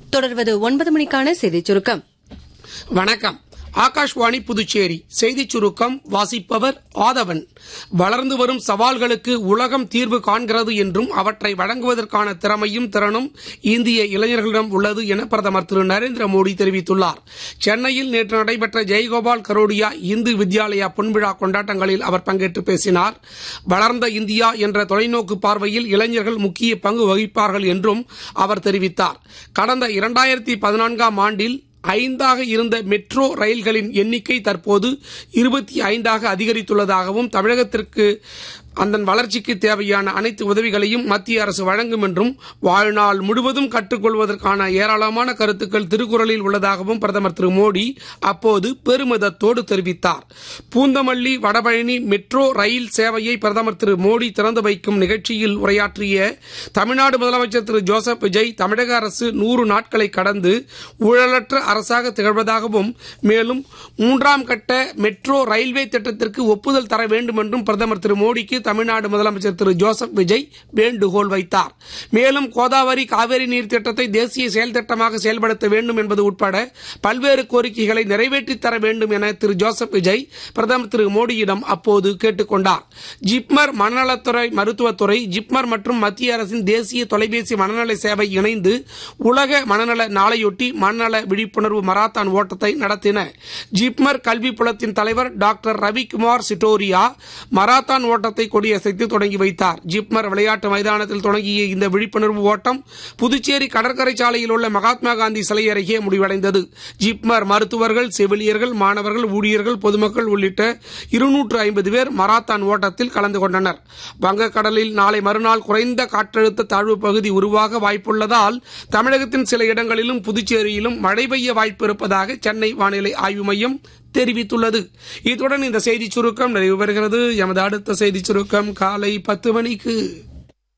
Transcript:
தொடர்வது ஒன்பது மணிக்கான செய்திச் சுருக்கம் வணக்கம் ஆகாஷ்வாணி புதுச்சேரி செய்திச் சுருக்கம் வாசிப்பவர் ஆதவன் வளர்ந்து வரும் சவால்களுக்கு உலகம் தீர்வு காண்கிறது என்றும் அவற்றை வழங்குவதற்கான திறமையும் திறனும் இந்திய இளைஞர்களிடம் உள்ளது என பிரதமர் திரு நரேந்திர மோடி தெரிவித்துள்ளார் சென்னையில் நேற்று நடைபெற்ற ஜெயகோபால் கரோடியா இந்து வித்யாலயா பொன்விழா கொண்டாட்டங்களில் அவர் பங்கேற்று பேசினார் வளர்ந்த இந்தியா என்ற தொலைநோக்கு பார்வையில் இளைஞர்கள் முக்கிய பங்கு வகிப்பார்கள் என்றும் அவர் தெரிவித்தார் கடந்த இரண்டாயிரத்தி பதினான்காம் ஆண்டில் ஐந்தாக இருந்த மெட்ரோ ரயில்களின் எண்ணிக்கை தற்போது இருபத்தி ஐந்தாக அதிகரித்துள்ளதாகவும் தமிழகத்திற்கு அதன் வளர்ச்சிக்கு தேவையான அனைத்து உதவிகளையும் மத்திய அரசு வழங்கும் என்றும் வாழ்நாள் முழுவதும் கற்றுக்கொள்வதற்கான ஏராளமான கருத்துக்கள் திருக்குறளில் உள்ளதாகவும் பிரதமர் திரு மோடி அப்போது பெருமிதத்தோடு தெரிவித்தார் பூந்தமல்லி வடபழனி மெட்ரோ ரயில் சேவையை பிரதமர் திரு மோடி திறந்து வைக்கும் நிகழ்ச்சியில் உரையாற்றிய தமிழ்நாடு முதலமைச்சர் திரு ஜோசப் விஜய் தமிழக அரசு நூறு நாட்களை கடந்து ஊழலற்ற அரசாக திகழ்வதாகவும் மேலும் மூன்றாம் கட்ட மெட்ரோ ரயில்வே திட்டத்திற்கு ஒப்புதல் தர வேண்டும் என்றும் பிரதமர் திரு மோடிக்கு தமிழ்நாடு முதலமைச்சர் திரு ஜோசப் விஜய் வேண்டுகோள் வைத்தார் மேலும் கோதாவரி காவிரி நீர் திட்டத்தை தேசிய செயல் திட்டமாக செயல்படுத்த வேண்டும் என்பது உட்பட பல்வேறு கோரிக்கைகளை நிறைவேற்றித் தர வேண்டும் என திரு ஜோசப் விஜய் பிரதமர் திரு மோடியிடம் அப்போது கேட்டுக்கொண்டார் ஜிப்மர் மனநலத்துறை மருத்துவத்துறை ஜிப்மர் மற்றும் மத்திய அரசின் தேசிய தொலைபேசி மனநல சேவை இணைந்து உலக மனநல நாளையொட்டி மனநல விழிப்புணர்வு மராத்தான் ஓட்டத்தை நடத்தின ஜிப்மர் கல்வி புலத்தின் தலைவர் டாக்டர் ரவிக்குமார் சிட்டோரியா மராத்தான் ஓட்டத்தை கொடியசைத்து தொடங்கி வைத்தார் ஜிப்மர் விளையாட்டு மைதானத்தில் தொடங்கிய இந்த விழிப்புணர்வு ஓட்டம் புதுச்சேரி கடற்கரை சாலையில் உள்ள மகாத்மா காந்தி சிலை அருகே முடிவடைந்தது ஜிப்மர் மருத்துவர்கள் செவிலியர்கள் மாணவர்கள் ஊழியர்கள் பொதுமக்கள் உள்ளிட்ட இருநூற்று ஐம்பது பேர் மராத்தான் ஓட்டத்தில் கலந்து கொண்டனர் வங்கக்கடலில் நாளை மறுநாள் குறைந்த காற்றழுத்த தாழ்வு பகுதி உருவாக வாய்ப்புள்ளதால் தமிழகத்தின் சில இடங்களிலும் புதுச்சேரியிலும் மழை பெய்ய வாய்ப்பு இருப்பதாக சென்னை வானிலை ஆய்வு மையம் தெரிவித்துள்ளது இத்துடன் இந்த செய்திச் சுருக்கம் நிறைவு பெறுகிறது எமது அடுத்த செய்திச் சுருக்கம் காலை பத்து மணிக்கு